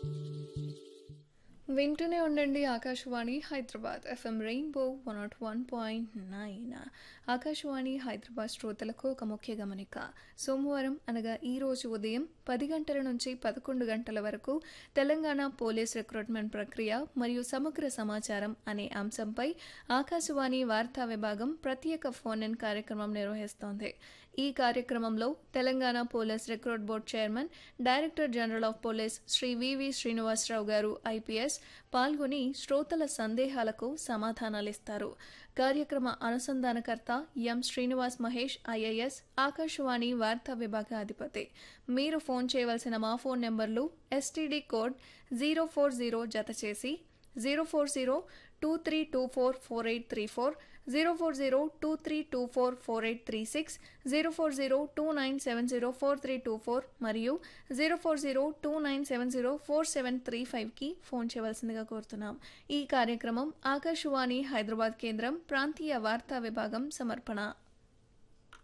వింటూనే ఉండండి Akashvani Hyderabad FM rainbow one nought one point nine Akashvani Hyderabad శ్రోతలకు ఒక ముఖ్య గమనిక సోమవారం అనగా ఈ రోజు ఉదయం పది గంటల నుంచి పదకొండు గంటల వరకు తెలంగాణ పోలీస్ రిక్రూట్మెంట్ ప్రక్రియ మరియు సమగ్ర సమాచారం అనే అంశంపై ఆకాశవాణి వార్తా విభాగం ప్రత్యేక ఫోన్ ఇన్ కార్యక్రమం నిర్వహిస్తోంది ఈ కార్యక్రమంలో Telangana police recruit board chairman director general of police Shri V V Srinivasarao garu IPS పాల్గొని శ్రోతల సందేహాలకు సమాధానాలిస్తారు కార్యక్రమ అనుసంధానకర్త ఎం శ్రీనివాస్ మహేష్ ఐఏఎస్ ఆకాశవాణి వార్తా విభాగ అధిపతి మీరు ఫోన్ చేయవలసిన మా phone numbers STD code zero four zero జత చేసి zero four zero two three two four four eight three four zero four zero two three two four four eight three six zero four zero two nine seven zero four three two four మరియు zero four zero two nine seven zero four seven three ఫైవ్కి phone చేయవలసిందిగా కోరుతున్నాం ఈ కార్యక్రమం ఆకాశవాణి హైదరాబాద్ కేంద్రం ప్రాంతీయ వార్తా విభాగం సమర్పణ